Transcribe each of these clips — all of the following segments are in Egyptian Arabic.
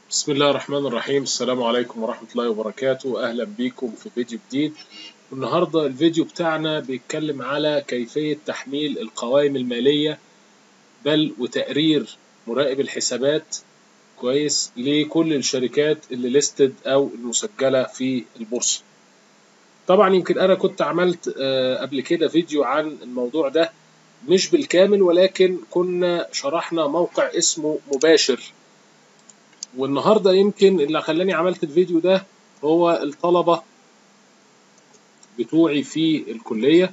بسم الله الرحمن الرحيم السلام عليكم ورحمة الله وبركاته أهلا بيكم في فيديو جديد النهاردة الفيديو بتاعنا بيتكلم على كيفية تحميل القوائم المالية بل وتقرير مراقب الحسابات كويس لكل الشركات اللي ليستد أو المسجلة في البورصة طبعا يمكن أنا كنت عملت قبل كده فيديو عن الموضوع ده مش بالكامل ولكن كنا شرحنا موقع اسمه مباشر والنهارده يمكن اللي خلاني عملت الفيديو ده هو الطلبة بتوعي في الكلية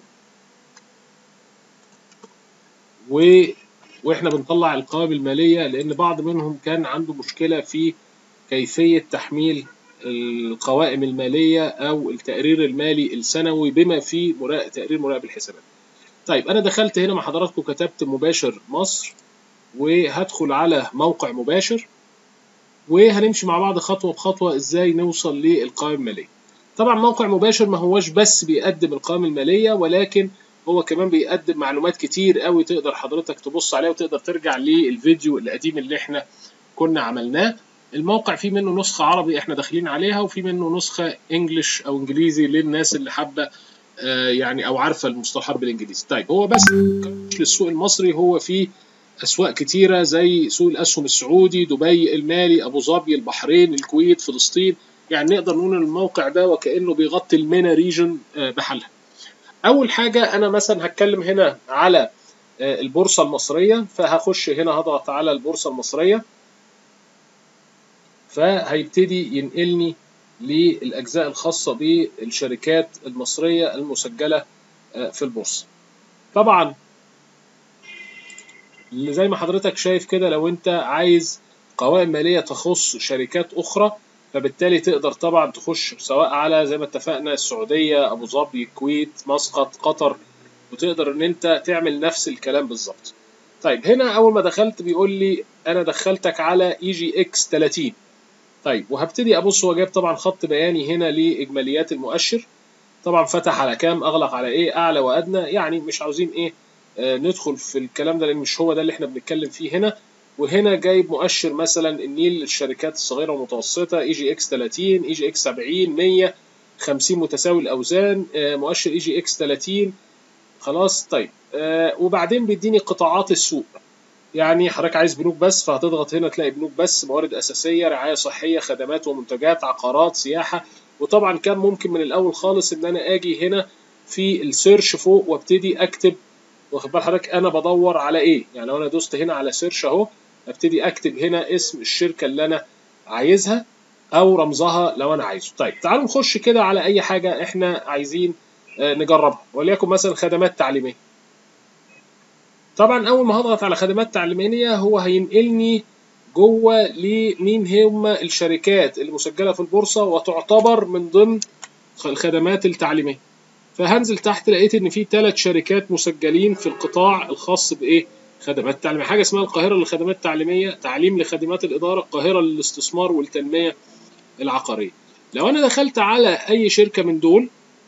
و... واحنا بنطلع القوائم المالية لأن بعض منهم كان عنده مشكلة في كيفية تحميل القوائم المالية أو التقرير المالي السنوي بما فيه مراقب تقرير مراقب الحسابات. طيب أنا دخلت هنا مع حضراتكم كتبت مباشر مصر وهدخل على موقع مباشر وهنمشي مع بعض خطوة بخطوة ازاي نوصل للقوائم المالية. طبعا موقع مباشر ما هوش بس بيقدم القوائم المالية ولكن هو كمان بيقدم معلومات كتير قوي تقدر حضرتك تبص عليها وتقدر ترجع للفيديو القديم اللي احنا كنا عملناه. الموقع فيه منه نسخة عربي احنا داخلين عليها وفي منه نسخة انجلش او انجليزي للناس اللي حابة آه يعني او عارفة المصطلحات بالانجليزي. طيب هو بس للسوق المصري هو فيه اسواق كتيره زي سوق الاسهم السعودي دبي المالي ابو ظبي البحرين الكويت فلسطين يعني نقدر نقول الموقع ده وكانه بيغطي المينا ريجن بحالها اول حاجه انا مثلا هتكلم هنا على البورصه المصريه فهخش هنا هضغط على البورصه المصريه فهيبتدي ينقلني للاجزاء الخاصه بالشركات المصريه المسجله في البورصه طبعا اللي زي ما حضرتك شايف كده لو انت عايز قوائم ماليه تخص شركات اخرى فبالتالي تقدر طبعا تخش سواء على زي ما اتفقنا السعوديه ابو ظبي الكويت مسقط قطر وتقدر ان انت تعمل نفس الكلام بالظبط طيب هنا اول ما دخلت بيقول لي انا دخلتك على اي جي اكس 30 طيب وهبتدي ابص هو جايب طبعا خط بياني هنا لاجماليات المؤشر طبعا فتح على كام اغلق على ايه اعلى وادنى يعني مش عاوزين ايه ندخل في الكلام ده لان مش هو ده اللي احنا بنتكلم فيه هنا وهنا جايب مؤشر مثلا النيل للشركات الصغيره والمتوسطه اي جي اكس 30 اي جي اكس 70 100 50 متساوي الاوزان مؤشر اي جي اكس 30 خلاص طيب وبعدين بيديني قطاعات السوق يعني حضرتك عايز بنوك بس فهتضغط هنا تلاقي بنوك بس موارد اساسيه رعايه صحيه خدمات ومنتجات عقارات سياحه وطبعا كان ممكن من الاول خالص ان انا اجي هنا في السيرش فوق وابتدي اكتب واخد بال حضرتك انا بدور على ايه يعني لو انا دوست هنا على سيرش اهو ابتدي اكتب هنا اسم الشركه اللي انا عايزها او رمزها لو انا عايزه طيب تعالوا نخش كده على اي حاجه احنا عايزين نجربها وليكن مثلا خدمات تعليميه طبعا اول ما هضغط على خدمات تعليميه هو هينقلني جوه لمين هم الشركات المسجله في البورصه وتعتبر من ضمن الخدمات التعليميه فهنزل تحت لقيت ان في ثلاث شركات مسجلين في القطاع الخاص بايه خدمات تعليميه حاجه اسمها القاهره للخدمات التعليميه تعليم لخدمات الاداره القاهره للاستثمار والتنميه العقاريه لو انا دخلت على اي شركه من دول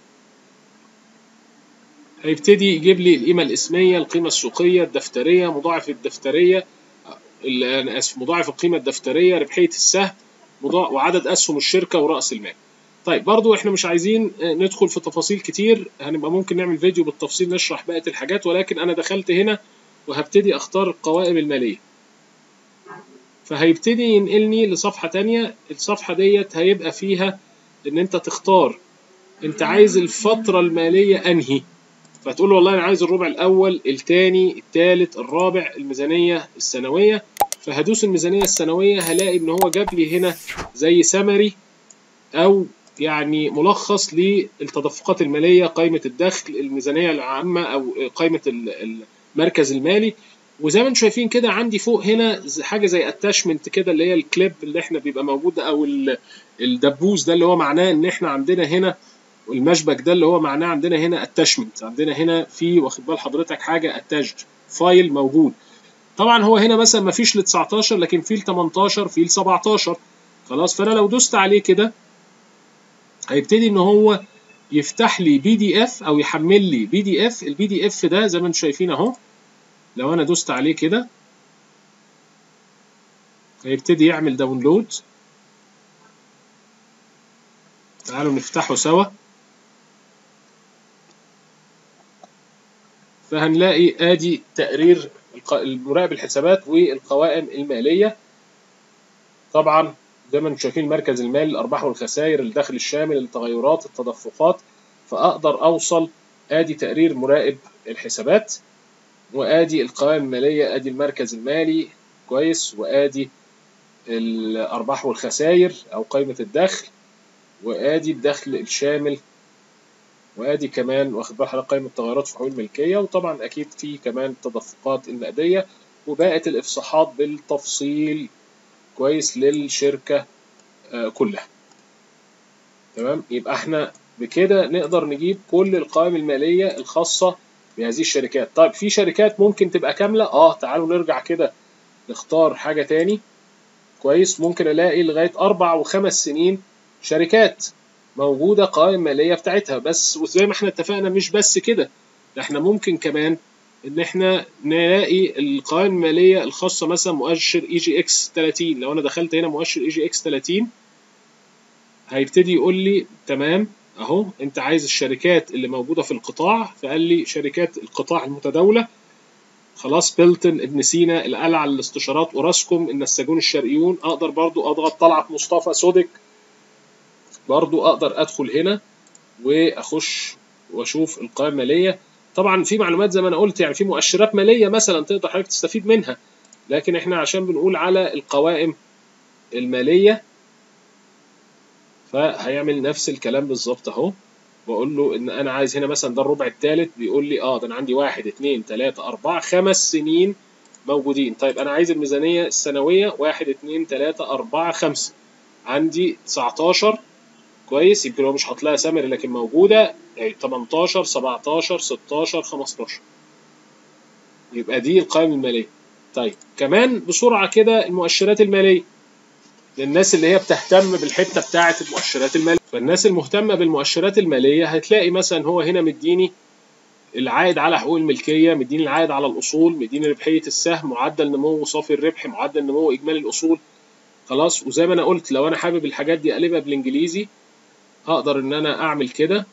هيبتدي يجيب لي القيمه الاسميه القيمه السوقيه الدفتريه مضاعف الدفتريه انا اسف مضاعف القيمه الدفتريه ربحيه السهم وعدد اسهم الشركه وراس المال طيب برضو احنا مش عايزين ندخل في تفاصيل كتير هنبقى ممكن نعمل فيديو بالتفصيل نشرح بقية الحاجات ولكن انا دخلت هنا وهبتدي اختار القوائم المالية فهيبتدي ينقلني لصفحة تانية الصفحة ديت هيبقى فيها ان انت تختار انت عايز الفترة المالية انهي فتقول والله انا عايز الربع الاول التاني التالت الرابع الميزانية السنوية فهدوس الميزانية السنوية هلاقي ان هو جاب لي هنا زي سمري او يعني ملخص للتدفقات الماليه قائمه الدخل الميزانيه العامه او قائمه المركز المالي وزي ما انتم شايفين كده عندي فوق هنا حاجه زي اتاشمنت كده اللي هي الكليب اللي احنا بيبقى موجود او الدبوس ده اللي هو معناه ان احنا عندنا هنا والمشبك ده اللي هو معناه عندنا هنا اتاشمنت عندنا هنا في واخد بال حضرتك حاجه اتاجد فايل موجود طبعا هو هنا مثلا ما فيش ل 19 لكن في ل 18 في ل 17 خلاص فانا لو دوست عليه كده هيبتدي ان هو يفتح لي بي دي اف او يحمل لي بي دي اف البي دي اف ده زي ما انتم شايفين اهو لو انا دوست عليه كده هيبتدي يعمل داونلود تعالوا نفتحه سوا فهنلاقي ادي تقرير المراقب الحسابات والقوائم الماليه طبعا زي ما انتم شايفين مركز المال الارباح والخسائر الدخل الشامل التغيرات التدفقات فاقدر اوصل ادي تقرير مراقب الحسابات وادي القوائم الماليه ادي المركز المالي كويس وادي الارباح والخسائر او قائمه الدخل وادي الدخل الشامل وادي كمان واخد بال حضرتك قائمه تغيرات في حقوق الملكيه وطبعا اكيد في كمان التدفقات النقديه وباقت الافصاحات بالتفصيل كويس للشركه كلها تمام يبقى احنا بكده نقدر نجيب كل القوائم الماليه الخاصه بهذه الشركات طيب في شركات ممكن تبقى كامله اه تعالوا نرجع كده نختار حاجه تاني كويس ممكن الاقي لغايه اربع وخمس سنين شركات موجوده قوائم ماليه بتاعتها بس وزي ما احنا اتفقنا مش بس كده احنا ممكن كمان ان احنا نلاقي القوائم الماليه الخاصه مثلا مؤشر اي جي اكس 30 لو انا دخلت هنا مؤشر اي جي اكس 30 هيبتدي يقول لي تمام اهو انت عايز الشركات اللي موجوده في القطاع فقال لي شركات القطاع المتداوله خلاص بيلتون ابن سينا القلعه الاستشارات اوراسكوم النساجون الشرقيون اقدر برضو اضغط طلعت مصطفى سودك برضو اقدر ادخل هنا واخش واشوف القوائم الماليه طبعا في معلومات زي ما انا قلت يعني في مؤشرات ماليه مثلا تقدر حضرتك تستفيد منها لكن احنا عشان بنقول على القوائم الماليه فهيعمل نفس الكلام بالظبط اهو بقول له ان انا عايز هنا مثلا ده الربع الثالث بيقول لي اه ده انا عندي واحد اتنين تلاته اربعه خمس سنين موجودين طيب انا عايز الميزانيه السنويه واحد اتنين تلاته اربعه خمسه عندي 19 كويس يمكن هو مش حاطط لها سمري لكن موجوده يعني 18 17 16 15 يبقى دي القائمه الماليه طيب كمان بسرعه كده المؤشرات الماليه للناس اللي هي بتهتم بالحته بتاعه المؤشرات الماليه فالناس المهتمه بالمؤشرات الماليه هتلاقي مثلا هو هنا مديني العائد على حقوق الملكيه مديني العائد على الاصول مديني ربحيه السهم معدل نمو صافي الربح معدل نمو اجمالي الاصول خلاص وزي ما انا قلت لو انا حابب الحاجات دي اقلبها بالانجليزي اقدر ان انا اعمل كده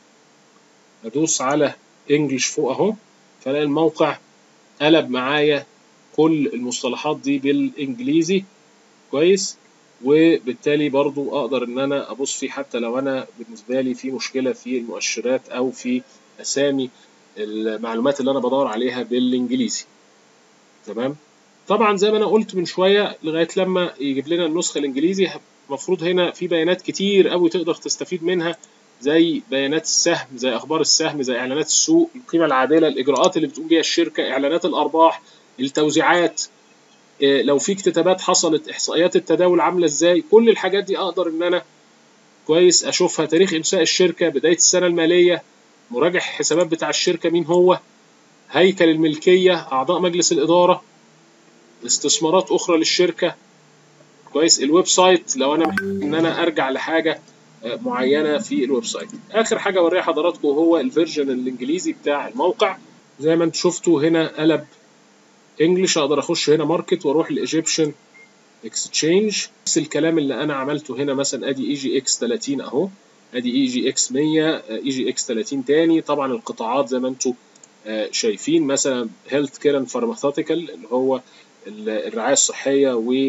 ادوس على انجلش فوق اهو فلاقي الموقع قلب معايا كل المصطلحات دي بالانجليزي كويس وبالتالي برضو اقدر ان انا ابص فيه حتى لو انا بالنسبه لي في مشكله في المؤشرات او في اسامي المعلومات اللي انا بدور عليها بالانجليزي تمام طبعا زي ما انا قلت من شويه لغايه لما يجيب لنا النسخه الانجليزي المفروض هنا في بيانات كتير قوي تقدر تستفيد منها زي بيانات السهم زي اخبار السهم زي اعلانات السوق القيمه العادله الاجراءات اللي بتقوم بيها الشركه اعلانات الارباح التوزيعات لو في اكتتابات حصلت احصائيات التداول عامله ازاي كل الحاجات دي اقدر ان انا كويس اشوفها تاريخ انشاء الشركه بدايه السنه الماليه مراجع الحسابات بتاع الشركه مين هو هيكل الملكيه اعضاء مجلس الاداره استثمارات اخرى للشركه كويس الويب سايت لو انا محتاج ان انا ارجع لحاجه معينه في الويب سايت اخر حاجه اوريها حضراتكم هو الفيرجن الانجليزي بتاع الموقع زي ما انتم شفتوا هنا قلب انجلش اقدر اخش هنا ماركت واروح الايجيبشن اكستشينج نفس الكلام اللي انا عملته هنا مثلا ادي اي جي اكس 30 اهو ادي اي جي اكس 100 اي جي اكس 30 تاني طبعا القطاعات زي ما انتم شايفين مثلا هيلث كير اند فارماثيوتيكال اللي هو الرعايه الصحيه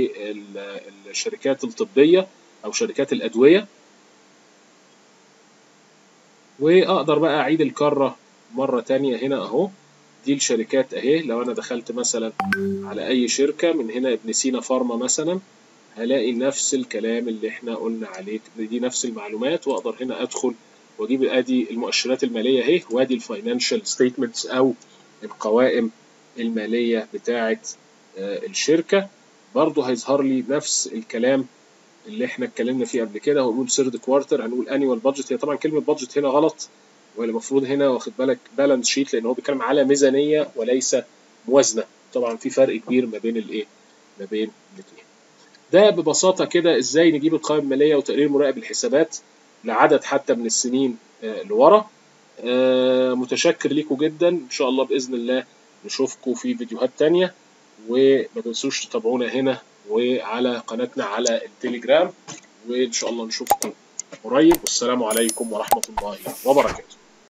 والشركات الطبيه او شركات الادويه واقدر بقى اعيد الكره مره تانية هنا اهو دي الشركات اهي لو انا دخلت مثلا على اي شركه من هنا ابن سينا فارما مثلا هلاقي نفس الكلام اللي احنا قلنا عليه دي نفس المعلومات واقدر هنا ادخل واجيب ادي المؤشرات الماليه اهي وادي الفاينانشال ستيتمنتس او القوائم الماليه بتاعه الشركه برضه هيظهر لي نفس الكلام اللي احنا اتكلمنا فيه قبل كده هنقول سيرد كوارتر هنقول انيوال بادجت هي طبعا كلمه بادجت هنا غلط والمفروض هنا واخد بالك بالانس شيت لان هو بيتكلم على ميزانيه وليس موازنه طبعا في فرق كبير ما بين الايه ما بين الاثنين ده ببساطه كده ازاي نجيب القائمه الماليه وتقرير مراقب الحسابات لعدد حتى من السنين آه لورا آه متشكر ليكم جدا ان شاء الله باذن الله نشوفكم في فيديوهات تانية وما تنسوش تتابعونا هنا وعلى قناتنا على التليجرام وان شاء الله نشوفكم قريب والسلام عليكم ورحمة الله وبركاته